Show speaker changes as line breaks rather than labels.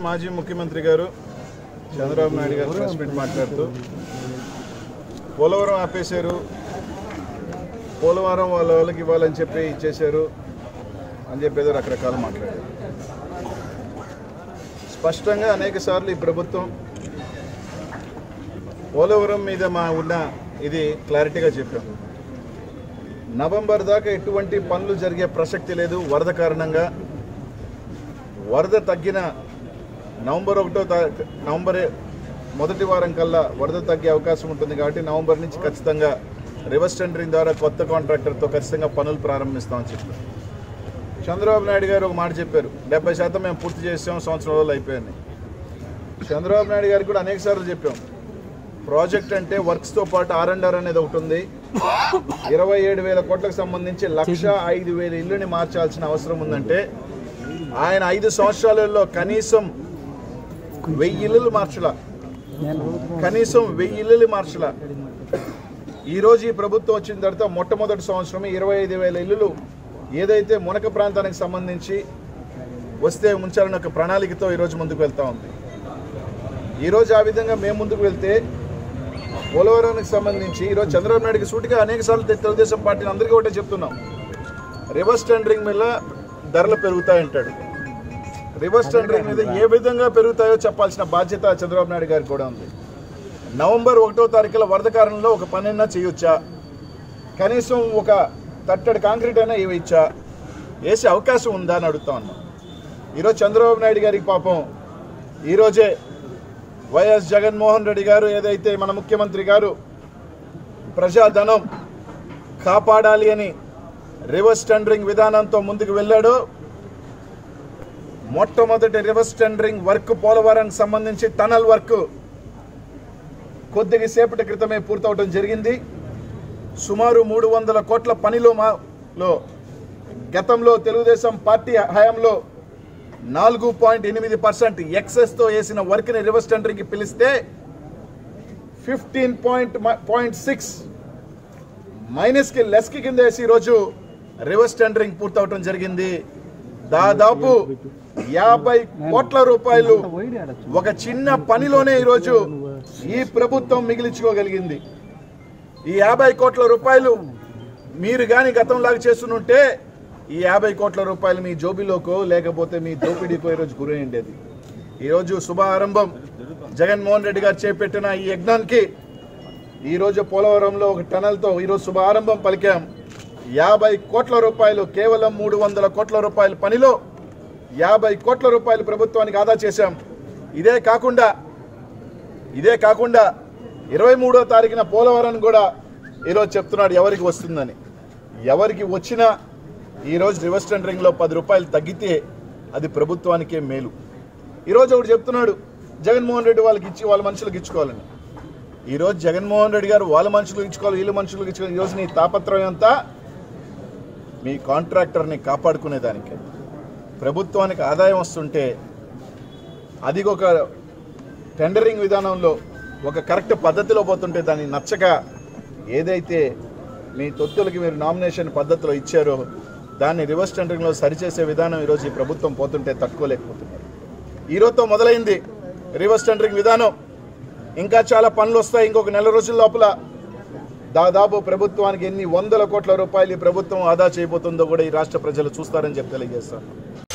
మాజీ ముఖ్యమంత్రి గారు చంద్రబాబు నాయుడు గారు ప్రెస్ మీట్ మాట్లాడుతూ పోలవరం ఆపేశారు పోలవరం వాళ్ళ వాళ్ళకి ఇవ్వాలని చెప్పి ఇచ్చేశారు అని చెప్పి ఏదో రకరకాలు మాట్లాడారు స్పష్టంగా అనేక సార్లు ఈ ప్రభుత్వం పోలవరం మీద మా ఉన్న ఇది క్లారిటీగా చెప్పాం నవంబర్ దాకా ఎటువంటి పనులు జరిగే ప్రసక్తి లేదు వరద కారణంగా వరద తగ్గిన నవంబర్ ఒకటో తా- నవంబర్ మొదటి వారం కల్లా వరద తగ్గే అవకాశం ఉంటుంది కాబట్టి నవంబర్ నుంచి ఖచ్చితంగా రివర్స్ టెండరింగ్ ద్వారా కొత్త కాంట్రాక్టర్తో ఖచ్చితంగా పనులు ప్రారంభిస్తామని చెప్పారు చంద్రబాబు నాయుడు గారు ఒక మాట చెప్పారు డెబ్బై శాతం మేము పూర్తి చేసాం సంవత్సరం రోజులు అయిపోయింది చంద్రబాబు నాయుడు గారికి కూడా అనేక సార్లు చెప్పాం ప్రాజెక్ట్ అంటే వర్క్స్తో పాటు ఆర్ అండ్ ఆర్ అనేది ఒకటి ఉంది ఇరవై ఏడు వేల కోట్లకు సంబంధించి లక్ష ఐదు వేల ఇల్లుని మార్చాల్సిన అవసరం ఉందంటే ఆయన ఐదు సంవత్సరాలలో కనీసం వెయ్యి ఇల్లులు మార్చలా కనీసం వెయ్యి ఇల్లులు మార్చలా ఈరోజు ఈ ప్రభుత్వం వచ్చిన తర్వాత మొట్టమొదటి సంవత్సరం ఇరవై ఐదు వేల ఇల్లులు ఏదైతే మునక ప్రాంతానికి సంబంధించి వస్తే ఉంచాలని ఒక ప్రణాళికతో ఈరోజు ముందుకు వెళ్తా ఉంది ఈరోజు ఆ విధంగా మేము ముందుకు వెళ్తే పోలవరానికి సంబంధించి ఈరోజు చంద్రబాబు నాయుడుకి సూటిగా అనేక సార్లు తెలుగుదేశం పార్టీని అందరికీ ఒకటే చెప్తున్నాం రివర్స్ టెండరింగ్ మీద ధరలు పెరుగుతాయంటాడు రివర్స్ టెండరింగ్ మీద ఏ విధంగా పెరుగుతాయో చెప్పాల్సిన బాధ్యత చంద్రబాబు నాయుడు గారికి కూడా ఉంది నవంబర్ ఒకటో తారీఖుల వరద కారణంలో ఒక పనైనా చేయొచ్చా కనీసం ఒక తట్టడి కాంక్రీట్ అయినా వేయచ్చా వేసే అవకాశం ఉందా అని అడుగుతా ఉన్నాం ఈరోజు చంద్రబాబు నాయుడు గారికి పాపం ఈరోజే వైఎస్ జగన్మోహన్ రెడ్డి గారు ఏదైతే మన ముఖ్యమంత్రి గారు ప్రజాధనం కాపాడాలి అని రివర్స్ టెండరింగ్ విధానంతో ముందుకు వెళ్ళాడో మొట్టమొదటి రివర్స్ టెండరింగ్ వర్క్ పోలవరానికి సంబంధించి టనల్ వర్క్ కొద్దిగా సేపటి క్రితమే పూర్తవడం జరిగింది సుమారు మూడు వందల కోట్ల పనిలో మా లో గతంలో తెలుగుదేశం పార్టీ హయాంలో నాలుగు పాయింట్ ఎనిమిది పర్సెంట్ ఎక్సెస్తో వేసిన వర్క్ని రివర్స్ టెండరింగ్కి పిలిస్తే ఫిఫ్టీన్ పాయింట్ పాయింట్ సిక్స్ మైనస్కి లెస్కి కింద వేసి ఈరోజు రివర్స్ టెండరింగ్ పూర్తవటం జరిగింది దాదాపు యాభై కోట్ల రూపాయలు ఒక చిన్న పనిలోనే ఈరోజు ఈ ప్రభుత్వం మిగిలించుకోగలిగింది ఈ యాభై కోట్ల రూపాయలు మీరు కానీ గతంలాగా చేస్తుంటే ఈ యాభై కోట్ల రూపాయలు మీ జోబిలోకో లేకపోతే మీ దోపిడీకో ఈరోజు గురి ఉండేది ఈరోజు శుభ ఆరంభం జగన్మోహన్ రెడ్డి గారు చేపట్టిన ఈ యజ్ఞానికి ఈరోజు పోలవరంలో ఒక టనల్తో ఈరోజు శుభ ఆరంభం పలికాం యాభై కోట్ల రూపాయలు కేవలం మూడు వందల కోట్ల రూపాయల పనిలో యాభై కోట్ల రూపాయలు ప్రభుత్వానికి ఆదా చేశాం ఇదే కాకుండా ఇదే కాకుండా ఇరవై మూడో తారీఖున పోలవరం కూడా ఈరోజు చెప్తున్నాడు ఎవరికి వస్తుందని ఎవరికి వచ్చినా ఈరోజు రివర్స్ టెండరింగ్లో పది రూపాయలు తగ్గితే అది ప్రభుత్వానికే మేలు ఈరోజు ఒకటి చెప్తున్నాడు జగన్మోహన్ రెడ్డి వాళ్ళకి ఇచ్చి వాళ్ళ మనుషులకు ఇచ్చుకోవాలని ఈరోజు జగన్మోహన్ రెడ్డి గారు వాళ్ళ మనుషులకు ఇచ్చుకోవాలి వీళ్ళ మనుషులకు ఇచ్చుకోవాలి ఈరోజు నీ తాపత్రయం అంతా మీ కాంట్రాక్టర్ని కాపాడుకునేదానికి ప్రభుత్వానికి ఆదాయం వస్తుంటే అది ఒక టెండరింగ్ విధానంలో ఒక కరెక్ట్ పద్ధతిలో పోతుంటే దాన్ని నచ్చక ఏదైతే మీ తొత్తులకి మీరు నామినేషన్ పద్ధతిలో ఇచ్చారో దాన్ని రివర్స్ టెండరింగ్లో సరిచేసే విధానం ఈరోజు ఈ ప్రభుత్వం పోతుంటే తట్టుకోలేకపోతున్నారు ఈరోజుతో మొదలైంది రివర్స్ టెండరింగ్ విధానం ఇంకా చాలా పనులు వస్తాయి ఇంకొక నెల రోజుల లోపల దాదాపు ప్రభుత్వానికి ఎన్ని వందల కోట్ల రూపాయలు ఈ ప్రభుత్వం ఆదా చేయబోతుందో కూడా ఈ రాష్ట్ర ప్రజలు చూస్తారని చెప్పి తెలియజేస్తాను